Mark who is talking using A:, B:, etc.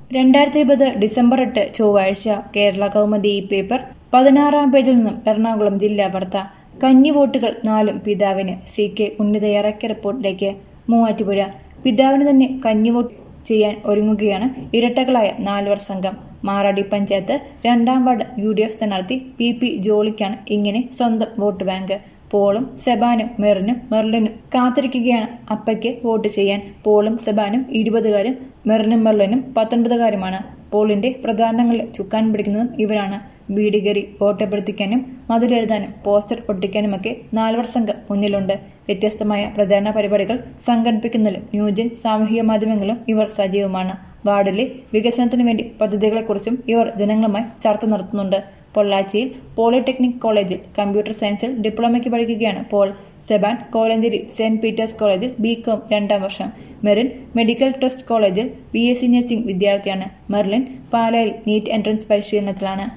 A: രണ്ടായിരത്തി ഇരുപത് ഡിസംബർ എട്ട് ചൊവ്വാഴ്ച കേരള കൗമുദി ഈ പേപ്പർ പതിനാറാം പേജിൽ നിന്നും എറണാകുളം ജില്ലാ വാർത്ത കന്നി വോട്ടുകൾ നാലും പിതാവിന് സി കെ ഉണ്ണി തയ്യാറാക്കിയ റിപ്പോർട്ടിലേക്ക് മൂവാറ്റുപുഴ പിതാവിന് തന്നെ കന്നി വോട്ട് ചെയ്യാൻ ഒരുങ്ങുകയാണ് ഇരട്ടകളായ നാലുവർ സംഘം മാറാടി പഞ്ചായത്ത് രണ്ടാം വാർഡ് യു ഡി എഫ് സ്ഥാനാർത്ഥി പി പി ജോളിക്കാണ് ഇങ്ങനെ സ്വന്തം വോട്ട് ബാങ്ക് പോളും സെബാനും മെറിനും മെർലിനും കാത്തിരിക്കുകയാണ് അപ്പയ്ക്ക് വോട്ട് ചെയ്യാൻ പോളും സെബാനും ഇരുപതുകാരും മെറിനും മെർലിനും പത്തൊൻപതുകാരുമാണ് പോളിന്റെ പ്രധാനങ്ങളിൽ ചുക്കാൻ പിടിക്കുന്നതും ഇവരാണ് വീട് കയറി വോട്ടഭ്യർത്ഥിക്കാനും മതിലെഴുതാനും പോസ്റ്റർ ഒട്ടിക്കാനുമൊക്കെ നാൽവർ സംഘം മുന്നിലുണ്ട് വ്യത്യസ്തമായ പ്രചാരണ പരിപാടികൾ സംഘടിപ്പിക്കുന്നതിലും ന്യൂജൻ സാമൂഹിക മാധ്യമങ്ങളിലും ഇവർ സജീവമാണ് വാർഡിലെ വികസനത്തിനു വേണ്ടി പദ്ധതികളെക്കുറിച്ചും ഇവർ ജനങ്ങളുമായി ചർച്ച നടത്തുന്നുണ്ട് പൊള്ളാച്ചിയിൽ പോളിടെക്നിക് കോളേജിൽ കമ്പ്യൂട്ടർ സയൻസിൽ ഡിപ്ലോമയ്ക്ക് പഠിക്കുകയാണ് പോൾ സെബാൻ കോലഞ്ചേരി സെന്റ് പീറ്റേഴ്സ് കോളേജിൽ ബി കോം രണ്ടാം വർഷം മെറിൻ മെഡിക്കൽ ട്രസ്റ്റ് കോളേജിൽ ബി എസ് സി നഴ്സിംഗ് വിദ്യാർത്ഥിയാണ് മെർലിൻ പാലയിൽ നീറ്റ് എൻട്രൻസ് പരിശീലനത്തിലാണ്